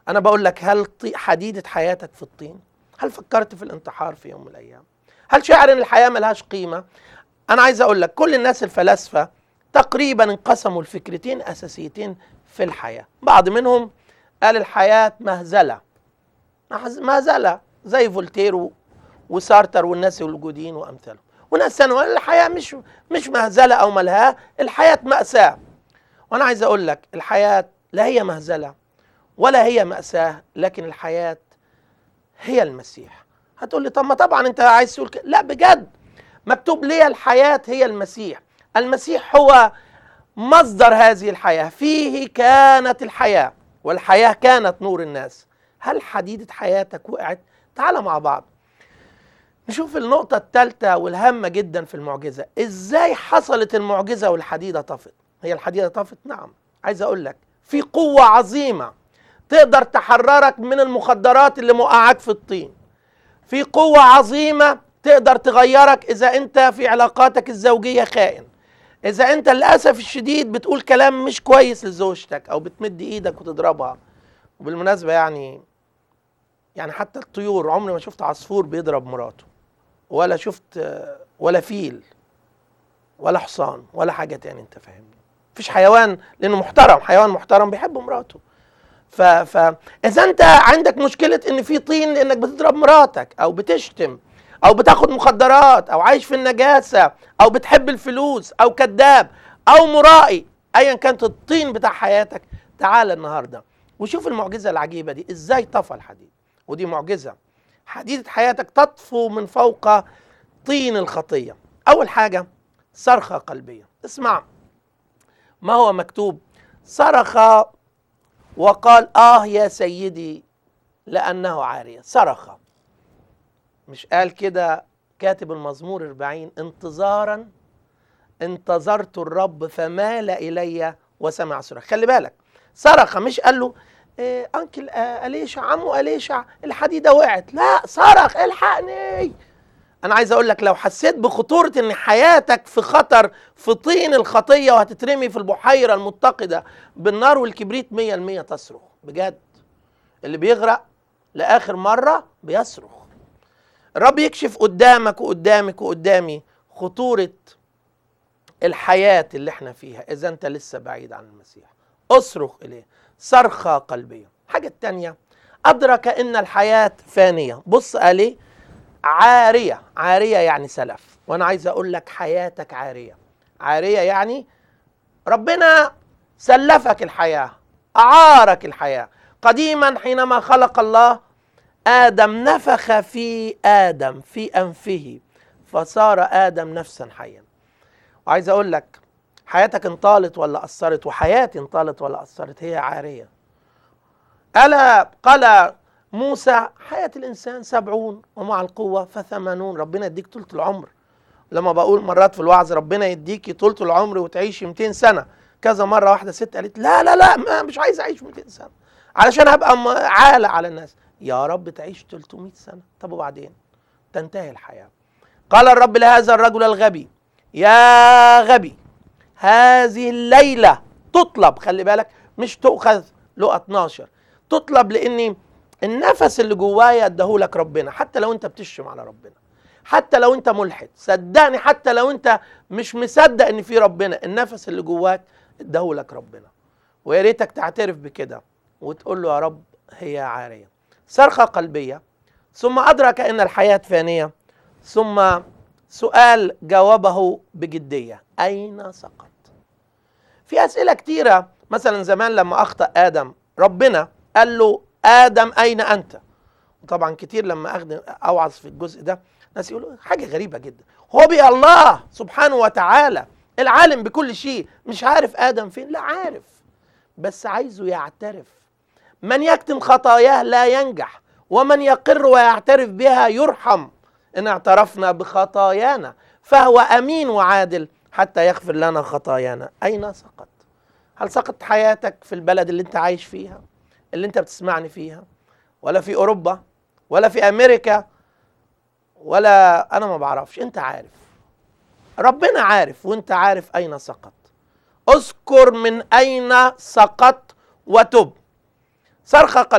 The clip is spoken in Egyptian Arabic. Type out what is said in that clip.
انا بقول لك هل طي- حديده حياتك في الطين هل فكرت في الانتحار في يوم من الايام هل شاعر ان الحياه ملهاش قيمه انا عايز اقول لك كل الناس الفلاسفه تقريبا انقسموا لفكرتين اساسيتين في الحياه بعض منهم قال الحياه مهزله مهز- مهزله زي فولتير و- وسارتر والناس الوجودين وامثالهم وناس ثانيه قال الحياه مش مش مهزله او ملهاه الحياه ماساه وانا عايز اقول لك الحياه لا هي مهزله ولا هي ماساه لكن الحياه هي المسيح هتقول لي طب ما طبعا انت عايز تقول كده لا بجد مكتوب لي الحياه هي المسيح المسيح هو مصدر هذه الحياه فيه كانت الحياه والحياه كانت نور الناس هل حديده حياتك وقعت تعال مع بعض نشوف النقطة الثالثة والهامة جدا في المعجزة ازاي حصلت المعجزة والحديدة طفت هي الحديدة طفت نعم عايز اقول لك في قوة عظيمة تقدر تحررك من المخدرات اللي موقعاك في الطين في قوة عظيمة تقدر تغيرك اذا انت في علاقاتك الزوجية خائن اذا انت للاسف الشديد بتقول كلام مش كويس لزوجتك او بتمد ايدك وتضربها وبالمناسبة يعني يعني حتى الطيور عمري ما شفت عصفور بيضرب مراته ولا شفت آه، ولا فيل ولا حصان ولا حاجة تاني انت فاهمني مفيش حيوان لانه محترم حيوان محترم بيحب مراته ف ف اذا انت عندك مشكله ان في طين لانك بتضرب مراتك او بتشتم او بتاخد مخدرات او عايش في النجاسه او بتحب الفلوس او كذاب او مرائي ايا كانت الطين بتاع حياتك تعال النهارده وشوف المعجزه العجيبه دي ازاي طفى الحديد ودي معجزه حديده حياتك تطفو من فوق طين الخطيه اول حاجه صرخه قلبيه اسمع ما هو مكتوب صرخ وقال اه يا سيدي لانه عاريه صرخ مش قال كده كاتب المزمور 40 انتظارا انتظرت الرب فمال الي وسمع صراخ خلي بالك صرخ مش قال له إيه انكل آه اليشع عمو اليشع الحديده وقعت لا صرخ الحقني انا عايز اقول لك لو حسيت بخطوره ان حياتك في خطر في طين الخطيه وهتترمي في البحيره المتقده بالنار والكبريت 100% تصرخ بجد اللي بيغرق لاخر مره بيصرخ الرب يكشف قدامك وقدامك وقدامي خطوره الحياه اللي احنا فيها اذا انت لسه بعيد عن المسيح اصرخ اليه صرخه قلبيه الحاجه الثانيه ادرك ان الحياه فانيه بص قال ايه عارية عارية يعني سلف وأنا عايز أقول لك حياتك عارية عارية يعني ربنا سلفك الحياة أعارك الحياة قديما حينما خلق الله آدم نفخ في آدم في أنفه فصار آدم نفسا حيا وعايز أقول لك حياتك انطالت ولا أثرت وحياتي انطالت ولا أثرت هي عارية ألا قال موسى حياة الإنسان سبعون ومع القوة فثمانون ربنا يديك طولة العمر لما بقول مرات في الوعظ ربنا يديكي طولة العمر وتعيشي 200 سنة كذا مرة واحدة ست قالت لا لا لا ما مش عايز أعيش 200 سنة علشان هبقى م- عالة على الناس يا رب تعيش 300 سنة طب وبعدين تنتهي الحياة قال الرب لهذا الرجل الغبي يا غبي هذه الليلة تطلب خلي بالك مش تؤخذ لقى 12 تطلب لاني النفس اللي جوايا اداهولك ربنا حتى لو انت بتشتم على ربنا حتى لو انت ملحد صدقني حتى لو انت مش مصدق ان في ربنا النفس اللي جواك اداهولك ربنا ويا ريتك تعترف بكده وتقول له يا رب هي عاريه صرخه قلبيه ثم ادرك ان الحياه فانيه ثم سؤال جاوبه بجديه اين سقط في اسئله كتيره مثلا زمان لما اخطا ادم ربنا قال له ادم اين انت وطبعا كتير لما اخدم اوعظ في الجزء ده ناس يقولوا حاجه غريبه جدا هو بي الله سبحانه وتعالى العالم بكل شيء مش عارف ادم فين لا عارف بس عايزه يعترف من يكتم خطاياه لا ينجح ومن يقر ويعترف بها يرحم ان اعترفنا بخطايانا فهو امين وعادل حتى يغفر لنا خطايانا اين سقط هل سقط حياتك في البلد اللي انت عايش فيها اللي انت بتسمعني فيها ولا في اوروبا ولا في امريكا ولا انا ما بعرفش انت عارف ربنا عارف وانت عارف اين سقط اذكر من اين سقط وتب صرخه